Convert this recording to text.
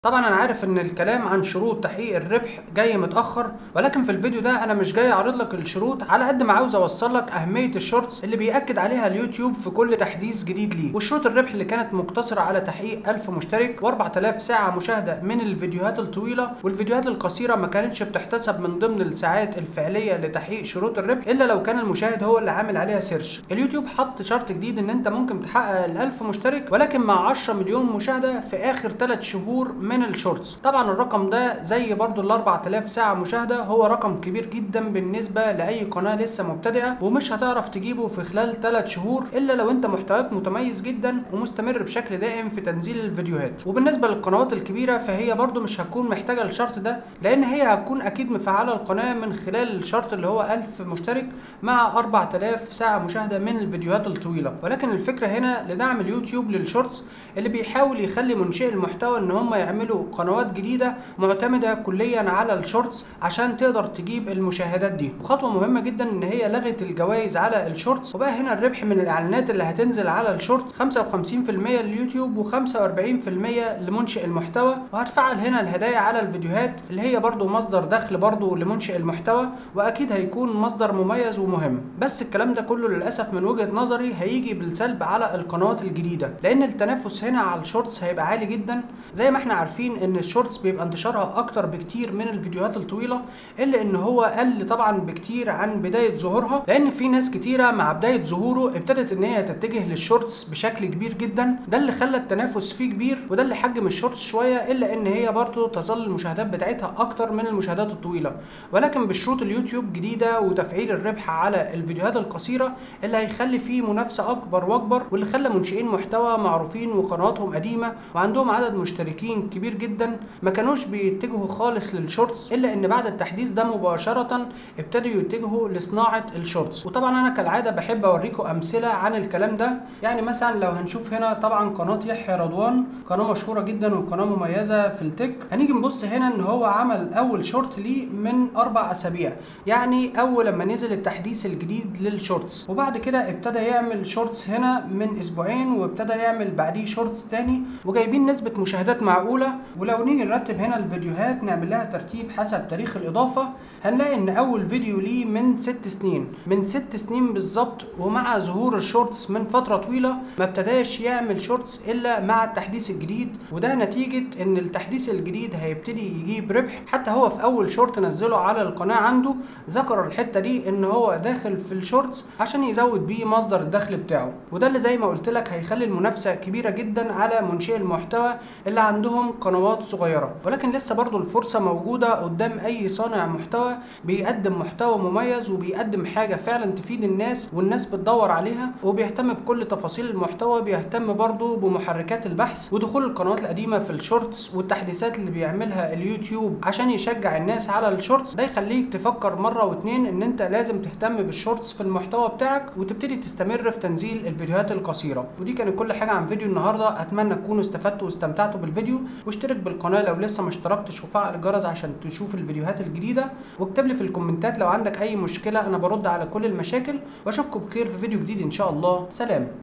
طبعا انا عارف ان الكلام عن شروط تحقيق الربح جاي متاخر ولكن في الفيديو ده انا مش جاي اعرض لك الشروط على قد ما عاوز اوصل لك اهميه الشورتس اللي بياكد عليها اليوتيوب في كل تحديث جديد ليه وشروط الربح اللي كانت مقتصره على تحقيق 1000 مشترك و4000 ساعه مشاهده من الفيديوهات الطويله والفيديوهات القصيره ما كانتش بتحتسب من ضمن الساعات الفعليه لتحقيق شروط الربح الا لو كان المشاهد هو اللي عامل عليها سيرش اليوتيوب حط شرط جديد ان انت ممكن تحقق ال 1000 مشترك ولكن مع 10 مليون مشاهده في اخر 3 شهور من الشورتس طبعا الرقم ده زي برضو ال 4000 ساعه مشاهده هو رقم كبير جدا بالنسبه لاي قناه لسه مبتدئه ومش هتعرف تجيبه في خلال 3 شهور الا لو انت محتواك متميز جدا ومستمر بشكل دائم في تنزيل الفيديوهات وبالنسبه للقنوات الكبيره فهي برضو مش هتكون محتاجه الشرط ده لان هي هتكون اكيد مفعله القناه من خلال الشرط اللي هو 1000 مشترك مع 4000 ساعه مشاهده من الفيديوهات الطويله ولكن الفكره هنا لدعم اليوتيوب للشورتس اللي بيحاول يخلي منشئ المحتوى ان هم يعملوا قنوات جديده معتمده كليا على الشورتس عشان تقدر تجيب المشاهدات دي وخطوه مهمه جدا ان هي لغت الجوائز على الشورتس وبقى هنا الربح من الاعلانات اللي هتنزل على الشورتس 55% لليوتيوب و45% لمنشئ المحتوى وهتفعل هنا الهدايا على الفيديوهات اللي هي برضو مصدر دخل برضو لمنشئ المحتوى واكيد هيكون مصدر مميز ومهم بس الكلام ده كله للاسف من وجهه نظري هيجي بالسلب على القنوات الجديده لان التنافس هنا على الشورتس هيبقى عالي جدا زي ما احنا عارفين ان الشورتس بيبقى انتشارها اكتر بكتير من الفيديوهات الطويله الا ان هو قل طبعا بكتير عن بدايه ظهورها لان في ناس كتيره مع بدايه ظهوره ابتدت ان هي تتجه للشورتس بشكل كبير جدا ده اللي خلى التنافس فيه كبير وده اللي حجم الشورتس شويه الا ان هي برضه تظل المشاهدات بتاعتها اكتر من المشاهدات الطويله ولكن بشروط اليوتيوب جديده وتفعيل الربح على الفيديوهات القصيره اللي هيخلي فيه منافسه اكبر واكبر واللي خلى منشئين محتوى معروفين وقنواتهم قديمه وعندهم عدد مشتركين كبير جدا ما كانوش بيتجهوا خالص للشورتس الا ان بعد التحديث ده مباشره ابتدوا يتجهوا لصناعه الشورتس وطبعا انا كالعاده بحب اوريكم امثله عن الكلام ده يعني مثلا لو هنشوف هنا طبعا قناه يحيى رضوان قناه مشهوره جدا وقناه مميزه في التك هنيجي نبص هنا ان هو عمل اول شورت ليه من اربع اسابيع يعني اول لما نزل التحديث الجديد للشورتس وبعد كده ابتدى يعمل شورتس هنا من اسبوعين وابتدى يعمل بعديه شورتس تاني وجايبين نسبه مشاهدات معقوله ولو نيجي نرتب هنا الفيديوهات نعمل لها ترتيب حسب تاريخ الاضافه هنلاقي ان اول فيديو ليه من ست سنين من ست سنين بالظبط ومع ظهور الشورتس من فتره طويله ما ابتداش يعمل شورتس الا مع التحديث الجديد وده نتيجه ان التحديث الجديد هيبتدي يجيب ربح حتى هو في اول شورت نزله على القناه عنده ذكر الحته دي ان هو داخل في الشورتس عشان يزود بيه مصدر الدخل بتاعه وده اللي زي ما قلت لك هيخلي المنافسه كبيره جدا على منشئ المحتوى اللي عندهم قنوات صغيره ولكن لسه برضو الفرصه موجوده قدام اي صانع محتوى بيقدم محتوى مميز وبيقدم حاجه فعلا تفيد الناس والناس بتدور عليها وبيهتم بكل تفاصيل المحتوى بيهتم برضو بمحركات البحث ودخول القنوات القديمه في الشورتس والتحديثات اللي بيعملها اليوتيوب عشان يشجع الناس على الشورتس ده يخليك تفكر مره واتنين ان انت لازم تهتم بالشورتس في المحتوى بتاعك وتبتدي تستمر في تنزيل الفيديوهات القصيره ودي كانت كل حاجه عن فيديو النهارده اتمنى تكونوا استفدتوا واستمتعتوا بالفيديو واشترك بالقناه لو لسه ما اشتركتش وفعل الجرس عشان تشوف الفيديوهات الجديده واكتب لي في الكومنتات لو عندك اي مشكله انا برد على كل المشاكل واشوفكم بخير في فيديو جديد ان شاء الله سلام